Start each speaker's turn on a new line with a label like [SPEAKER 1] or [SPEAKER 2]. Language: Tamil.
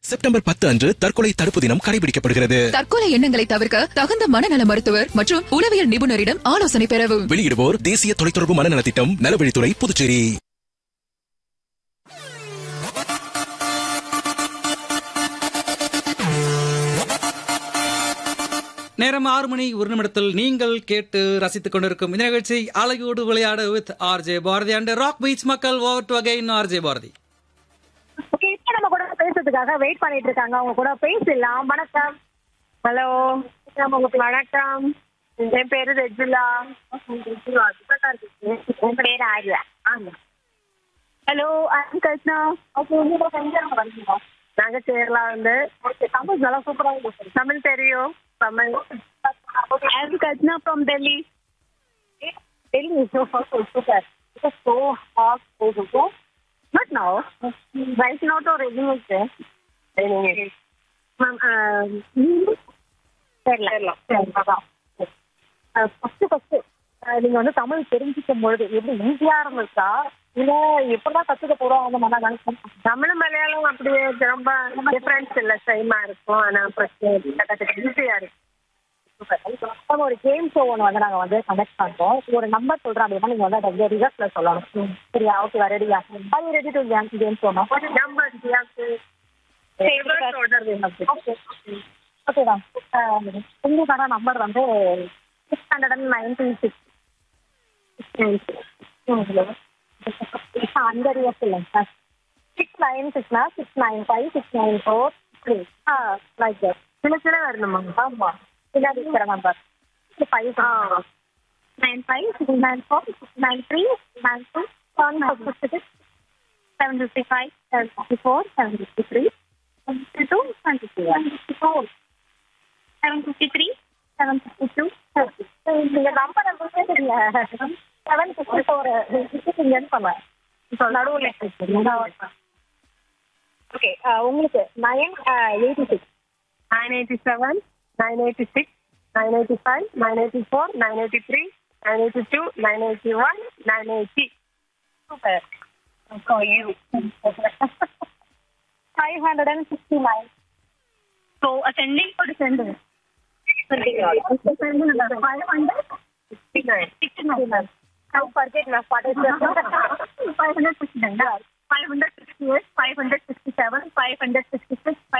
[SPEAKER 1] செப்டம்பர் பத்து அன்று தற்கொலை தடுப்பு தினம் கடைபிடிக்கப்படுகிறது
[SPEAKER 2] தற்கொலை எண்ணங்களை தவிர்க்க தகுந்த மனநல மருத்துவர் மற்றும் உளவியல் நிபுணரிடம் ஆலோசனை பெறவும்
[SPEAKER 1] வெளியிடுவோர் தேசிய தொலைத்தொடர்பு மனநலத்திட்டம் நலவழித்துறை புதுச்சேரி
[SPEAKER 3] நேரம் ஆறு மணி ஒரு நிமிடத்தில் நீங்கள் கேட்டு ரசித்துக் கொண்டிருக்கும் இந்த நிகழ்ச்சி அழகோடு விளையாட with RJ Bharathi and Rock Beach மக்கள் over to again RJ Bharathi
[SPEAKER 4] okay இப்போ நம்ம கூட பேசுறதுக்காக வெயிட் பண்ணிட்டு இருக்காங்க அவங்க கூட பேசலாம் வணக்கம் ஹலோ வணக்கம் என் பேரு ரெஜிலா உன் பேரு ஆர்யா ஹலோ ஐம் கிருஷ்ணா நாங்க கேரளா வந்து தமிழ் நல்லா சூப்பரா தமிழ் தெரியும் Tamil I'm Krishna from Delhi Delhi super so hot over Not now. Right now to raining is there. Raining is. Ma'am, um, Kerala. Kerala. First first நீங்க வந்து தமிழ் தெரிஞ்சுக்கும் பொழுது எப்படி ஈஸியா இருந்துச்சா இல்ல எப்படிதான் கத்துக்க போறோம் அந்த மாதிரி தமிழ் மலையாளம் அப்படியே ரொம்ப டிஃபரன்ஸ் இல்ல சேமா இருக்கும் ஆனா ஈஸியா இருக்கு நம்ம ஒரு கேம் ஷோ ஒன்று வந்து நாங்கள் வந்து கண்டக்ட் பண்ணுறோம் ஒரு நம்பர் சொல்கிறோம் அப்படின்னா நீங்கள் வந்து அதை ரிவர்ஸில் சொல்லணும் சரியா ஓகே ரெடியா அது ready to game game show number okay தான் உங்களுக்கான நம்பர் வந்து six hundred and ninety six அந்த இயர்ஸ் இல்லைங்க சார் சிக்ஸ் நைன் சிக்ஸ்னா six nine five six nine four three ah like that சின்ன சின்ன வரணுமா ஆமாம் பின்னாடி இருக்கிற number five nine five six nine four six nine three nine two seven fifty six seven fifty five seven fifty four seven fifty three fifty two twenty two fifty four seven fifty three seven fifty two நீங்கள் நம்பர் வந்து தெரியல செவன் ஃபிஃப்டி ஃபோர் ஃபிஃப்டிங்கன்னு சொன்னேன் இப்போ நடுவில் ஓகே உங்களுக்கு nine eighty six nine eighty seven, nine eighty six, nine eighty five, nine eighty four, nine eighty three, nine eighty two, nine eighty one, nine eighty. Super. For you. Five hundred and sixty nine. So ascending or descending? Ascending. Five hundred sixty nine. Sixty nine. Don't forget my father's Five hundred sixty nine. Five hundred sixty eight, five hundred sixty seven, five hundred sixty six.